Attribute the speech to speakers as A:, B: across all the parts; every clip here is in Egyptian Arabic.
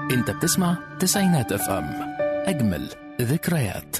A: انت بتسمع تسعينات اف ام اجمل ذكريات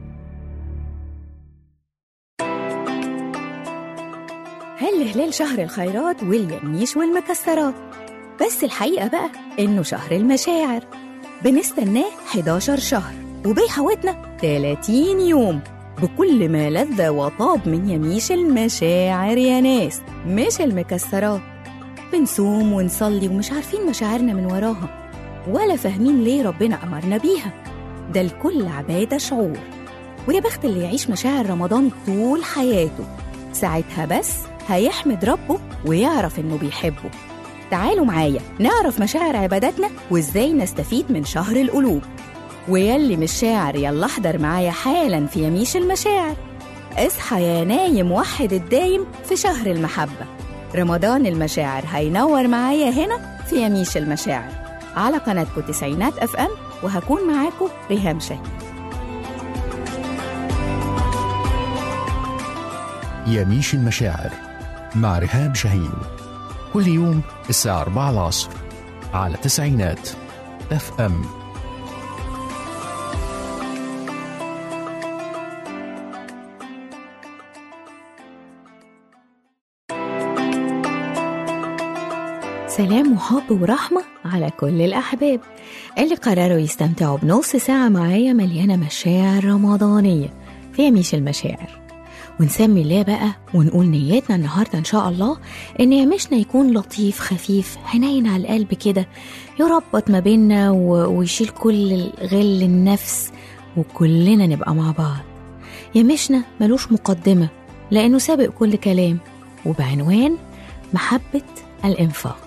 B: هل هلال شهر الخيرات واليميش والمكسرات بس الحقيقة بقى إنه شهر المشاعر بنستناه 11 شهر وبيحوطنا 30 يوم بكل ما لذ وطاب من يميش المشاعر يا ناس مش المكسرات بنصوم ونصلي ومش عارفين مشاعرنا من وراها ولا فاهمين ليه ربنا أمرنا بيها ده الكل عبادة شعور ويا بخت اللي يعيش مشاعر رمضان طول حياته ساعتها بس هيحمد ربه ويعرف إنه بيحبه تعالوا معايا نعرف مشاعر عباداتنا وإزاي نستفيد من شهر القلوب ويلي مش شاعر يلا احضر معايا حالا في يميش المشاعر اصحى يا نايم وحد الدايم في شهر المحبة رمضان المشاعر هينور معايا هنا في يميش المشاعر على قناتكم تسعينات اف ام وهكون معاكم ريهام شاهين
A: يميش المشاعر مع رهاب شاهين كل يوم الساعة 4 العصر على تسعينات اف ام
B: سلام وحب ورحمة على كل الأحباب اللي قرروا يستمتعوا بنص ساعة معايا مليانة مشاعر رمضانية في يميش المشاعر ونسمي الله بقى ونقول نيتنا النهاردة إن شاء الله إن يمشنا يكون لطيف خفيف حنين على القلب كده يربط ما بيننا و- ويشيل كل غل النفس وكلنا نبقى مع بعض يمشنا ملوش مقدمة لأنه سابق كل كلام وبعنوان محبة الإنفاق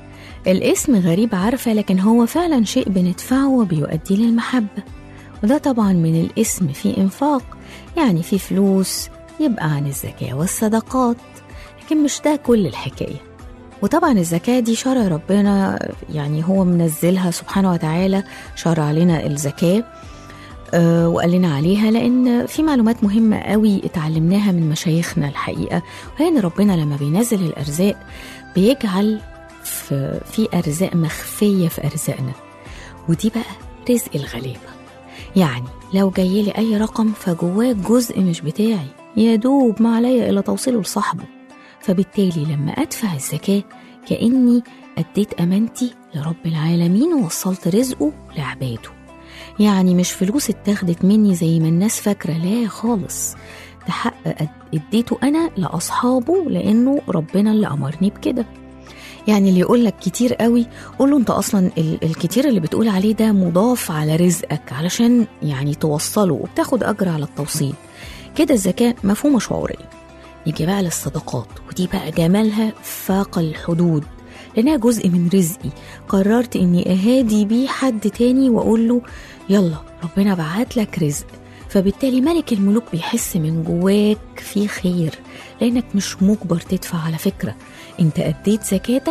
B: الاسم غريب عارفة لكن هو فعلا شيء بندفعه وبيؤدي للمحبة وده طبعا من الاسم في إنفاق يعني في فلوس يبقى عن الزكاة والصدقات لكن مش ده كل الحكاية وطبعا الزكاة دي شرع ربنا يعني هو منزلها سبحانه وتعالى شرع لنا الزكاة آه، وقال لنا عليها لأن في معلومات مهمة قوي اتعلمناها من مشايخنا الحقيقة وهي إن ربنا لما بينزل الأرزاق بيجعل في, في أرزاق مخفية في أرزاقنا ودي بقى رزق الغلابة يعني لو جاي لي أي رقم فجواه جزء مش بتاعي يا دوب ما عليا إلا توصيله لصاحبه فبالتالي لما أدفع الزكاة كأني أديت أمانتي لرب العالمين ووصلت رزقه لعباده يعني مش فلوس اتاخدت مني زي ما الناس فاكرة لا خالص ده حق أد- اديته أنا لأصحابه لأنه ربنا اللي أمرني بكده يعني اللي يقول لك كتير قوي قول له انت اصلا ال- الكتير اللي بتقول عليه ده مضاف على رزقك علشان يعني توصله وبتاخد اجر على التوصيل كده الزكاه مفهومه شعوريه يجي بقى للصدقات ودي بقى جمالها فاق الحدود لانها جزء من رزقي قررت اني اهادي بيه حد تاني واقول له يلا ربنا بعت لك رزق فبالتالي ملك الملوك بيحس من جواك في خير لانك مش مجبر تدفع على فكره انت اديت زكاتك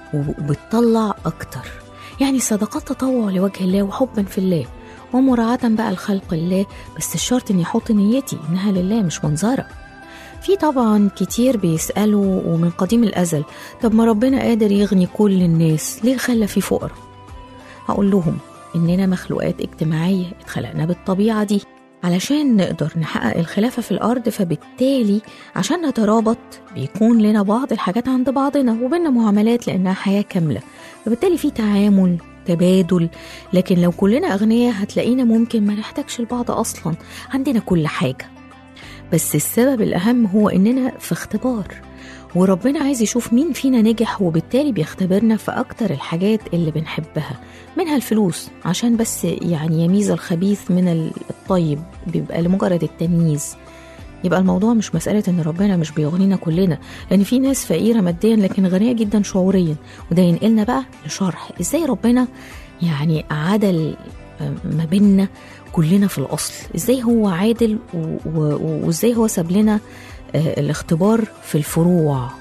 B: وبتطلع اكتر يعني صدقات تطوع لوجه الله وحبا في الله ومراعاة بقى لخلق الله بس الشرط اني احط نيتي انها لله مش منظرة في طبعا كتير بيسألوا ومن قديم الأزل طب ما ربنا قادر يغني كل الناس ليه خلى في فقراء هقول لهم إننا مخلوقات اجتماعية اتخلقنا بالطبيعة دي علشان نقدر نحقق الخلافة في الأرض فبالتالي عشان نترابط بيكون لنا بعض الحاجات عند بعضنا وبيننا معاملات لأنها حياة كاملة فبالتالي في تعامل تبادل لكن لو كلنا أغنياء هتلاقينا ممكن ما نحتاجش البعض أصلا عندنا كل حاجة بس السبب الأهم هو إننا في اختبار وربنا عايز يشوف مين فينا نجح وبالتالي بيختبرنا في أكتر الحاجات اللي بنحبها منها الفلوس عشان بس يعني يميز الخبيث من الطيب بيبقى لمجرد التمييز يبقى الموضوع مش مسألة إن ربنا مش بيغنينا كلنا لأن في ناس فقيرة ماديا لكن غنية جدا شعوريا وده ينقلنا بقى لشرح إزاي ربنا يعني عدل ما بيننا كلنا في الأصل إزاي هو عادل و- و- وإزاي هو ساب لنا آه، الاختبار في الفروع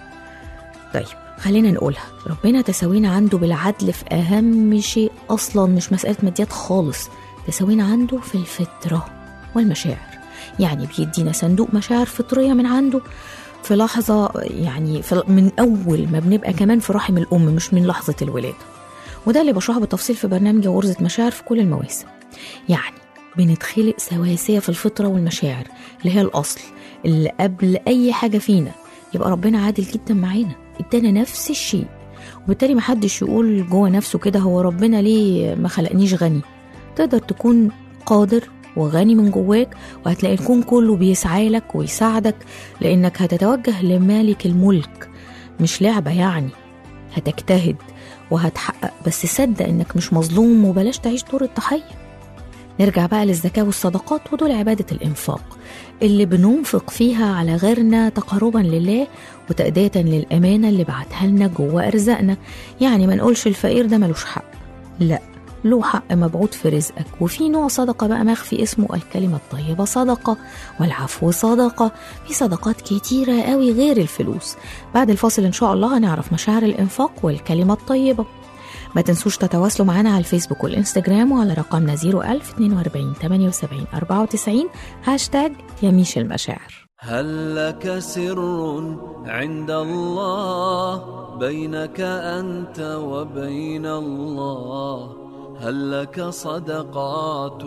B: طيب خلينا نقولها ربنا تساوينا عنده بالعدل في أهم شيء أصلا مش مسألة ماديات خالص تساوينا عنده في الفطرة والمشاعر يعني بيدينا صندوق مشاعر فطرية من عنده في لحظة يعني في من أول ما بنبقى كمان في رحم الأم مش من لحظة الولادة وده اللي بشرحه بالتفصيل في برنامج غرزة مشاعر في كل المواسم يعني بنتخلق سواسية في الفطرة والمشاعر اللي هي الأصل اللي قبل أي حاجة فينا يبقى ربنا عادل جدا معانا ادانا نفس الشيء وبالتالي محدش يقول جوه نفسه كده هو ربنا ليه ما خلقنيش غني تقدر تكون قادر وغني من جواك وهتلاقي الكون كله بيسعى لك ويساعدك لانك هتتوجه لمالك الملك مش لعبه يعني هتجتهد وهتحقق بس صدق انك مش مظلوم وبلاش تعيش دور الضحيه نرجع بقى للزكاه والصدقات ودول عباده الانفاق اللي بننفق فيها على غيرنا تقربا لله وتأدية للأمانة اللي بعتها لنا جوه أرزاقنا يعني ما نقولش الفقير ده ملوش حق لا له حق مبعوث في رزقك وفي نوع صدقة بقى مخفي اسمه الكلمة الطيبة صدقة والعفو صدقة في صدقات كتيرة قوي غير الفلوس بعد الفاصل إن شاء الله هنعرف مشاعر الإنفاق والكلمة الطيبة ما تنسوش تتواصلوا معنا على الفيسبوك والإنستجرام وعلى رقمنا 01000 42 78 94 هاشتاج يميش المشاعر
C: هل لك سر عند الله بينك أنت وبين الله هل لك صدقات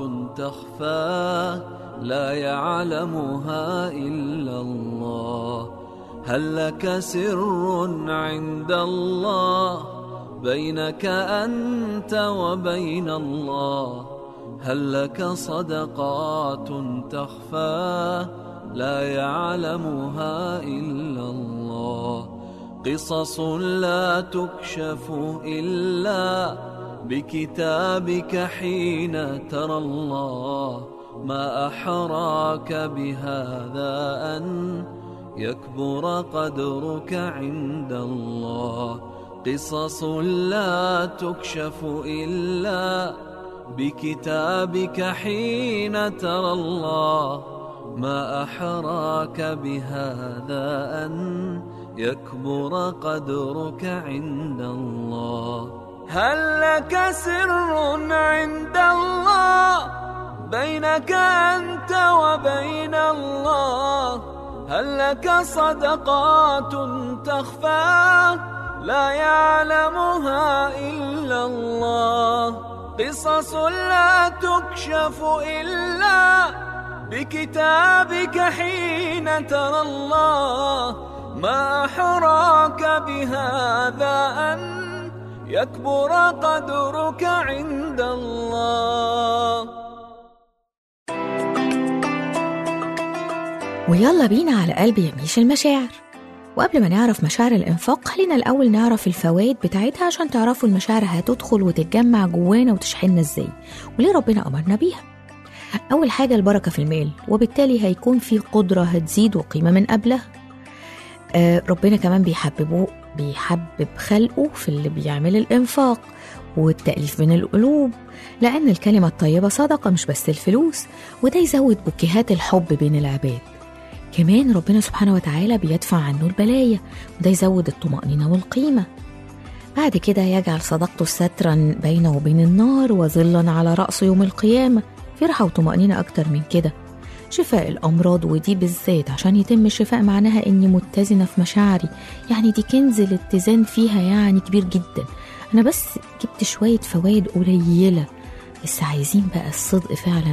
C: تخفى لا يعلمها إلا الله هل لك سر عند الله بينك أنت وبين الله هل لك صدقات تخفى لا يعلمها إلا الله قصص لا تكشف إلا بكتابك حين ترى الله ما أحراك بهذا أن يكبر قدرك عند الله قصص لا تكشف إلا بكتابك حين ترى الله ما أحراك بهذا أن يكبر قدرك عند الله هل لك سر عند الله بينك أنت وبين الله هل لك صدقات تخفى لا يعلمها إلا الله قصص لا تكشف إلا بكتابك حين ترى الله ما أحراك بهذا أن يكبر قدرك عند الله
B: ويلا بينا على قلب يميش المشاعر وقبل ما نعرف مشاعر الإنفاق خلينا الأول نعرف الفوائد بتاعتها عشان تعرفوا المشاعر هتدخل وتتجمع جوانا وتشحننا ازاي وليه ربنا أمرنا بيها أول حاجة البركة في المال وبالتالي هيكون في قدرة هتزيد وقيمة من قبلها آه ربنا كمان بيحببه بيحبب خلقه في اللي بيعمل الإنفاق والتأليف بين القلوب لأن الكلمة الطيبة صدقة مش بس الفلوس وده يزود بكهات الحب بين العباد كمان ربنا سبحانه وتعالى بيدفع عنه البلايا وده يزود الطمأنينة والقيمة بعد كده يجعل صدقته سترا بينه وبين النار وظلا على رأسه يوم القيامة في راحة وطمأنينة أكتر من كده شفاء الأمراض ودي بالذات عشان يتم الشفاء معناها إني متزنة في مشاعري يعني دي كنز الاتزان فيها يعني كبير جدا أنا بس جبت شوية فوائد قليلة بس عايزين بقى الصدق فعلا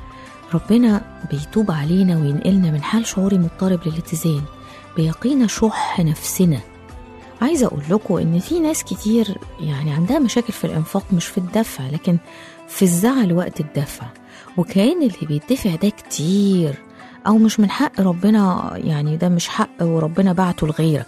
B: ربنا بيتوب علينا وينقلنا من حال شعوري مضطرب للاتزان بيقينا شح نفسنا عايزة أقول لكم إن في ناس كتير يعني عندها مشاكل في الإنفاق مش في الدفع لكن في الزعل وقت الدفع وكان اللي بيدفع ده كتير أو مش من حق ربنا يعني ده مش حق وربنا بعته لغيرك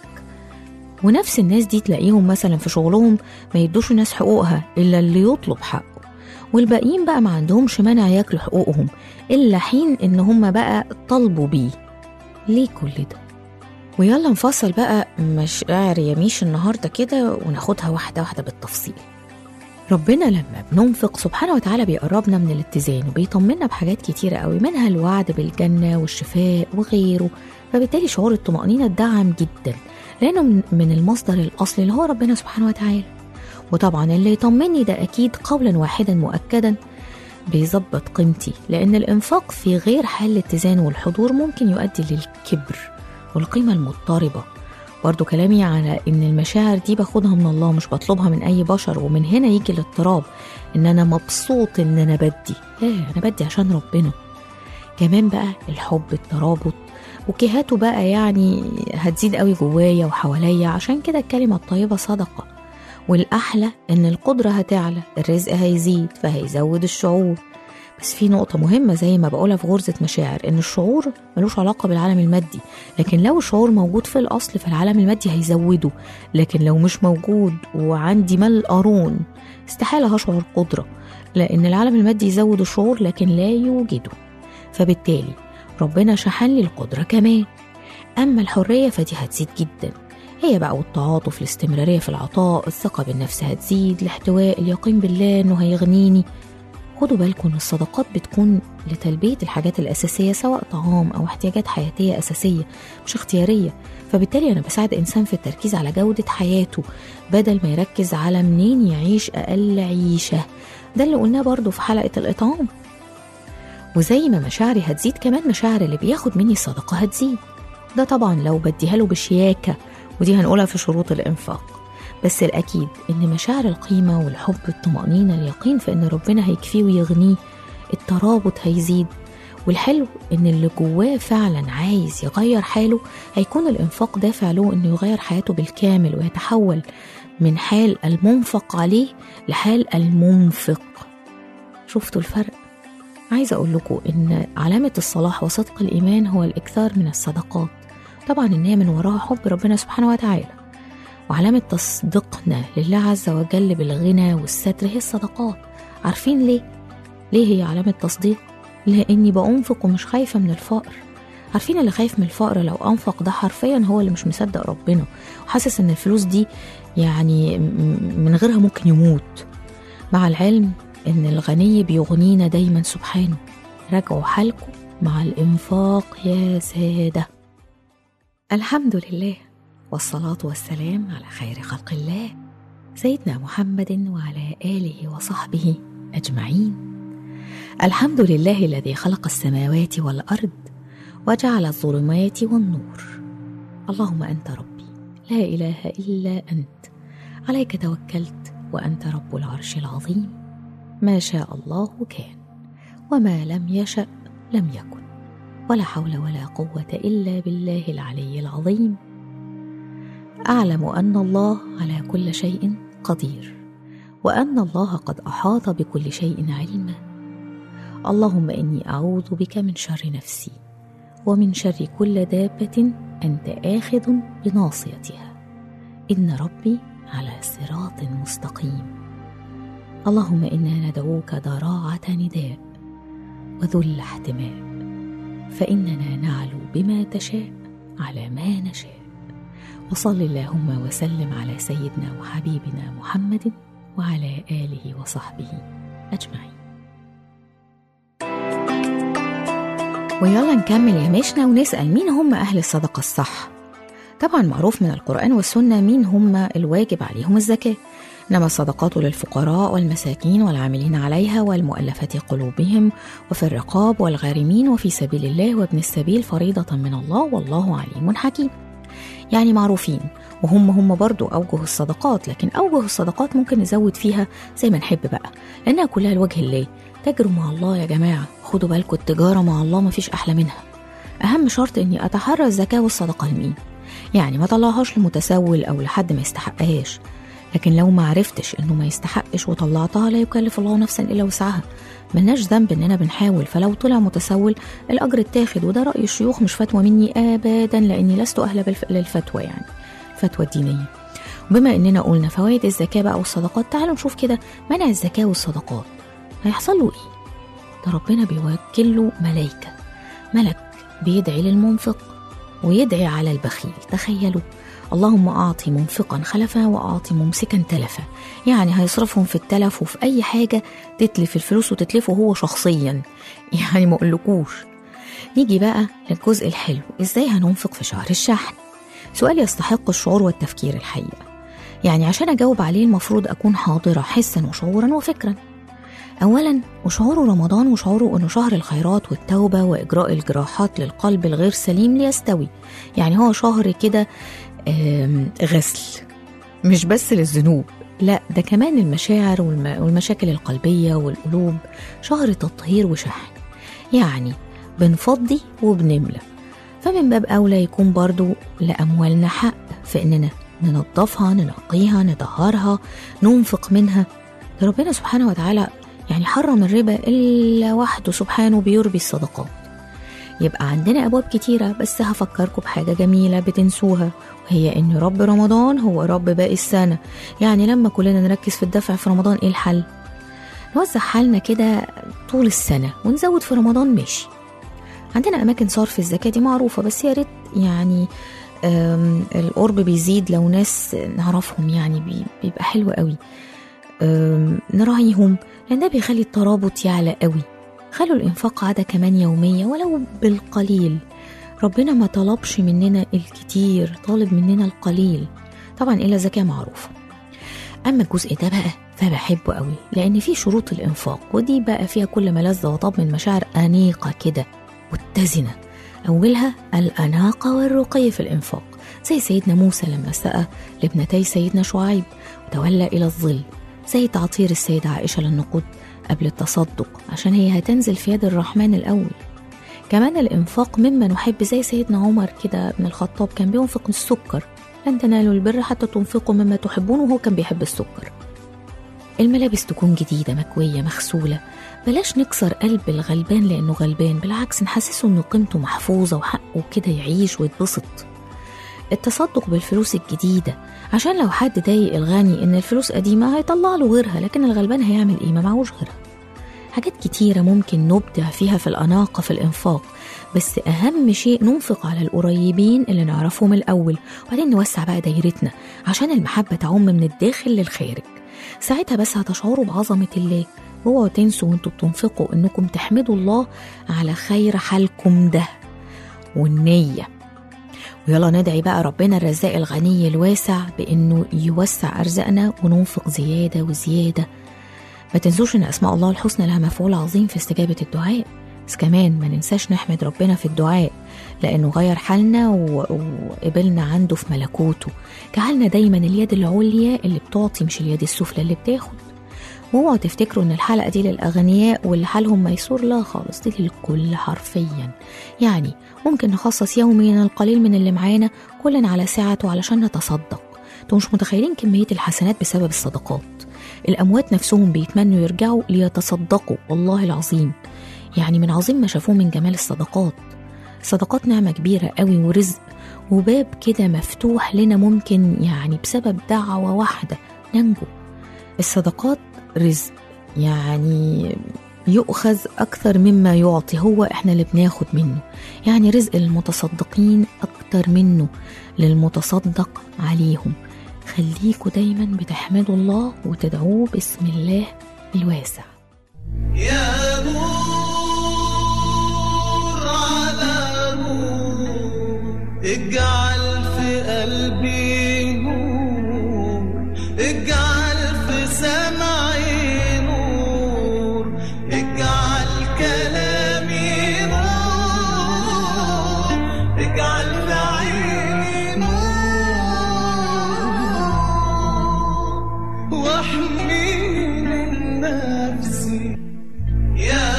B: ونفس الناس دي تلاقيهم مثلا في شغلهم ما يدوش الناس حقوقها إلا اللي يطلب حقه والباقيين بقى ما عندهمش مانع ياكلوا حقوقهم إلا حين إن هم بقى طلبوا بيه ليه كل ده؟ ويلا نفصل بقى مشاعر يميش النهارده كده وناخدها واحدة واحدة بالتفصيل ربنا لما بننفق سبحانه وتعالى بيقربنا من الاتزان وبيطمنا بحاجات كتيرة قوي منها الوعد بالجنة والشفاء وغيره فبالتالي شعور الطمأنينة اتدعم جدا لأنه من المصدر الأصلي اللي هو ربنا سبحانه وتعالى وطبعا اللي يطمني ده أكيد قولا واحدا مؤكدا بيظبط قيمتي لأن الإنفاق في غير حال الاتزان والحضور ممكن يؤدي للكبر والقيمة المضطربة برضو كلامي على ان المشاعر دي باخدها من الله مش بطلبها من اي بشر ومن هنا يجي الاضطراب ان انا مبسوط ان انا بدي لا انا بدي عشان ربنا كمان بقى الحب الترابط وكهاته بقى يعني هتزيد قوي جوايا وحواليا عشان كده الكلمة الطيبة صدقة والأحلى إن القدرة هتعلى الرزق هيزيد فهيزود الشعور بس في نقطة مهمة زي ما بقولها في غرزة مشاعر إن الشعور ملوش علاقة بالعالم المادي لكن لو الشعور موجود في الأصل فالعالم المادي هيزوده لكن لو مش موجود وعندي مال قارون استحالة هشعر قدرة لأن العالم المادي يزود الشعور لكن لا يوجده فبالتالي ربنا شحن لي القدرة كمان أما الحرية فدي هتزيد جدا هي بقى والتعاطف الاستمرارية في العطاء الثقة بالنفس هتزيد الاحتواء اليقين بالله إنه هيغنيني خدوا بالكم إن الصدقات بتكون لتلبية الحاجات الأساسية سواء طعام أو احتياجات حياتية أساسية مش اختيارية فبالتالي أنا بساعد إنسان في التركيز على جودة حياته بدل ما يركز على منين يعيش أقل عيشة ده اللي قلناه برضو في حلقة الإطعام وزي ما مشاعري هتزيد كمان مشاعر اللي بياخد مني الصدقة هتزيد ده طبعا لو بديها له بشياكة ودي هنقولها في شروط الإنفاق بس الأكيد إن مشاعر القيمة والحب الطمأنينة اليقين في إن ربنا هيكفيه ويغنيه الترابط هيزيد والحلو إن اللي جواه فعلا عايز يغير حاله هيكون الإنفاق دافع له إنه يغير حياته بالكامل ويتحول من حال المنفق عليه لحال المنفق شفتوا الفرق؟ عايزة أقول لكم إن علامة الصلاح وصدق الإيمان هو الإكثار من الصدقات طبعا إن هي من وراها حب ربنا سبحانه وتعالى وعلامة تصديقنا لله عز وجل بالغنى والستر هي الصدقات عارفين ليه؟ ليه هي علامة تصديق؟ لأني بأنفق ومش خايفة من الفقر عارفين اللي خايف من الفقر لو أنفق ده حرفيا هو اللي مش مصدق ربنا وحاسس إن الفلوس دي يعني من غيرها ممكن يموت مع العلم إن الغني بيغنينا دايما سبحانه راجعوا حالكم مع الإنفاق يا سادة الحمد لله والصلاة والسلام على خير خلق الله سيدنا محمد وعلى آله وصحبه أجمعين الحمد لله الذي خلق السماوات والأرض وجعل الظلمات والنور اللهم أنت ربي لا إله إلا أنت عليك توكلت وأنت رب العرش العظيم ما شاء الله كان وما لم يشأ لم يكن ولا حول ولا قوة إلا بالله العلي العظيم أعلم أن الله على كل شيء قدير وأن الله قد أحاط بكل شيء علما اللهم إني أعوذ بك من شر نفسي ومن شر كل دابة أنت آخذ بناصيتها إن ربي على صراط مستقيم اللهم إنا ندعوك ضراعة نداء وذل احتماء فإننا نعلو بما تشاء على ما نشاء وصل اللهم وسلم على سيدنا وحبيبنا محمد وعلى آله وصحبه أجمعين ويلا نكمل يا مشنا ونسأل مين هم أهل الصدقة الصح طبعا معروف من القرآن والسنة مين هم الواجب عليهم الزكاة إنما الصدقات للفقراء والمساكين والعاملين عليها والمؤلفة قلوبهم وفي الرقاب والغارمين وفي سبيل الله وابن السبيل فريضة من الله والله عليم حكيم يعني معروفين وهم هم برضو أوجه الصدقات لكن أوجه الصدقات ممكن نزود فيها زي ما نحب بقى لأنها كلها لوجه الله تجروا مع الله يا جماعة خدوا بالكم التجارة مع الله مفيش أحلى منها أهم شرط إني أتحرى الزكاة والصدقة لمين يعني ما طلعهاش لمتسول أو لحد ما يستحقهاش لكن لو ما عرفتش انه ما يستحقش وطلعتها لا يكلف الله نفسا الا وسعها ملناش ذنب اننا بنحاول فلو طلع متسول الاجر اتاخد وده راي الشيوخ مش فتوى مني ابدا لاني لست اهلا بالف... للفتوى يعني فتوى الدينيه وبما اننا قلنا فوائد الزكاه بقى والصدقات تعالوا نشوف كده منع الزكاه والصدقات هيحصل له ايه ده ربنا بيوكل له ملائكه ملك بيدعي للمنفق ويدعي على البخيل تخيلوا اللهم أعطي منفقا خلفا وأعطي ممسكا تلفا يعني هيصرفهم في التلف وفي أي حاجة تتلف الفلوس وتتلفه هو شخصيا يعني ما أقولكوش نيجي بقى للجزء الحلو إزاي هننفق في شهر الشحن سؤال يستحق الشعور والتفكير الحقيقة يعني عشان أجاوب عليه المفروض أكون حاضرة حسا وشعورا وفكرا أولا وشعور رمضان وشعوره أنه شهر الخيرات والتوبة وإجراء الجراحات للقلب الغير سليم ليستوي يعني هو شهر كده آم، غسل مش بس للذنوب لا ده كمان المشاعر والم- والمشاكل القلبية والقلوب شهر تطهير وشحن يعني بنفضي وبنملى فمن باب أولى يكون برضو لأموالنا حق في إننا ننظفها ننقيها نطهرها ننفق منها ده ربنا سبحانه وتعالى يعني حرم الربا إلا وحده سبحانه بيربي الصدقات يبقى عندنا أبواب كتيرة بس هفكركم بحاجة جميلة بتنسوها وهي إن رب رمضان هو رب باقي السنة يعني لما كلنا نركز في الدفع في رمضان إيه الحل؟ نوزع حالنا كده طول السنة ونزود في رمضان ماشي عندنا أماكن صرف الزكاة دي معروفة بس يا ريت يعني أم، القرب بيزيد لو ناس نعرفهم يعني بي- بيبقى حلو قوي أم، نراعيهم لأن ده بيخلي الترابط يعلى قوي خلوا الإنفاق عادة كمان يومية ولو بالقليل ربنا ما طلبش مننا الكتير طالب مننا القليل طبعا إلا زكاة معروفة أما الجزء ده بقى فبحبه قوي لأن فيه شروط الإنفاق ودي بقى فيها كل ملذ وطاب من مشاعر أنيقة كده متزنة أولها الأناقة والرقي في الإنفاق زي سيدنا موسى لما سقى لابنتي سيدنا شعيب وتولى إلى الظل زي تعطير السيدة عائشة للنقود قبل التصدق عشان هي هتنزل في يد الرحمن الأول كمان الإنفاق مما نحب زي سيدنا عمر كده ابن الخطاب كان بينفق السكر لن تنالوا البر حتى تنفقوا مما تحبون وهو كان بيحب السكر الملابس تكون جديدة مكوية مغسولة بلاش نكسر قلب الغلبان لأنه غلبان بالعكس نحسسه إنه قيمته محفوظة وحقه كده يعيش ويتبسط التصدق بالفلوس الجديدة عشان لو حد ضايق الغني إن الفلوس قديمة هيطلع له غيرها لكن الغلبان هيعمل إيه ما معهوش غيرها حاجات كتيرة ممكن نبدع فيها في الأناقة في الإنفاق بس أهم شيء ننفق على القريبين اللي نعرفهم الأول وبعدين نوسع بقى دايرتنا عشان المحبة تعم من الداخل للخارج ساعتها بس هتشعروا بعظمة الله اوعوا تنسوا وانتوا بتنفقوا انكم تحمدوا الله على خير حالكم ده والنية ويلا ندعي بقى ربنا الرزاق الغني الواسع بانه يوسع ارزاقنا وننفق زيادة وزيادة ما تنسوش ان اسماء الله الحسنى لها مفعول عظيم في استجابة الدعاء بس كمان ما ننساش نحمد ربنا في الدعاء لانه غير حالنا و- وقبلنا عنده في ملكوته جعلنا دايما اليد العليا اللي بتعطي مش اليد السفلى اللي بتاخد واوعوا تفتكروا ان الحلقه دي للاغنياء واللي حالهم ميسور لا خالص دي للكل حرفيا يعني ممكن نخصص يوميا القليل من اللي معانا كلنا على ساعته علشان نتصدق انتوا مش متخيلين كميه الحسنات بسبب الصدقات الاموات نفسهم بيتمنوا يرجعوا ليتصدقوا والله العظيم يعني من عظيم ما شافوه من جمال الصدقات الصدقات نعمه كبيره قوي ورزق وباب كده مفتوح لنا ممكن يعني بسبب دعوه واحده ننجو الصدقات رزق يعني يؤخذ أكثر مما يعطي هو إحنا اللي بناخد منه يعني رزق المتصدقين أكتر منه للمتصدق عليهم خليكوا دايما بتحمدوا الله وتدعوه باسم الله الواسع
D: يا نور على نور اجعل في قلبي نور اجعل في سمعي نور اجعل كلامي نور اجعل في عيني نور واحمي من نفسي يا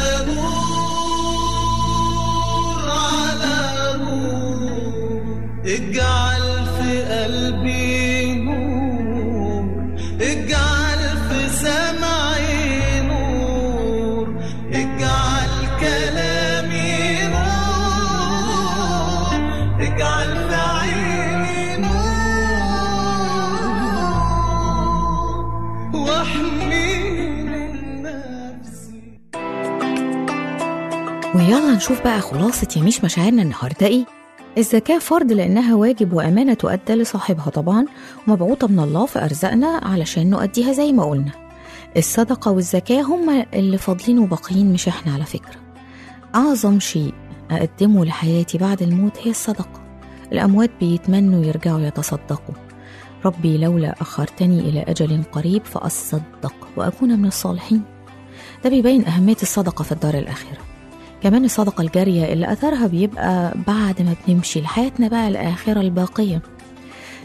D: نور على نور اجعل في قلبي نور اجعل في سمعي نور اجعل كلامي نور اجعل في عيني نور واحمي من نفسي
B: ويلا نشوف بقى خلاصة يميش مشاعرنا النهاردة إيه الزكاة فرض لأنها واجب وأمانة تؤدى لصاحبها طبعا ومبعوثة من الله في أرزاقنا علشان نؤديها زي ما قلنا الصدقة والزكاة هما اللي فاضلين وباقيين مش احنا على فكرة أعظم شيء أقدمه لحياتي بعد الموت هي الصدقة الأموات بيتمنوا يرجعوا يتصدقوا ربي لولا أخرتني إلى أجل قريب فأصدق وأكون من الصالحين ده بيبين أهمية الصدقة في الدار الآخرة كمان الصدقة الجارية اللي أثرها بيبقى بعد ما بنمشي لحياتنا بقى الآخرة الباقية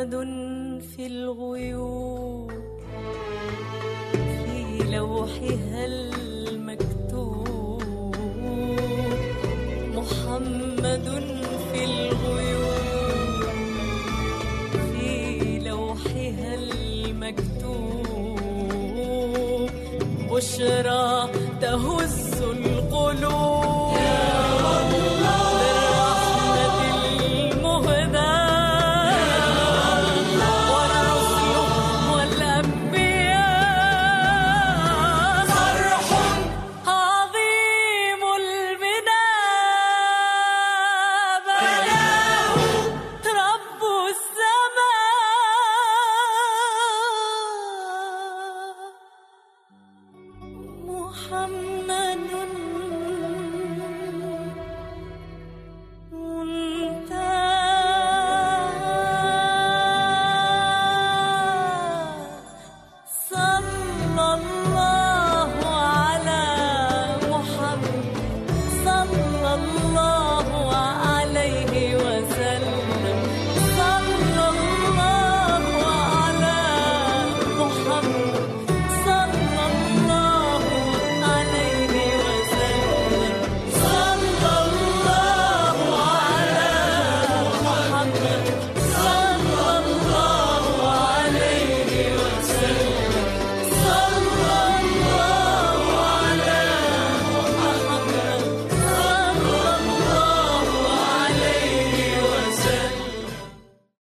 D: محمد في الغيوب في لوحها المكتوب محمد في الغيوب في لوحها المكتوب بشرى تهز القلوب بالرحمة المهداة والرسل والأنبياء صرح عظيم البناء بناه رب السماء محمد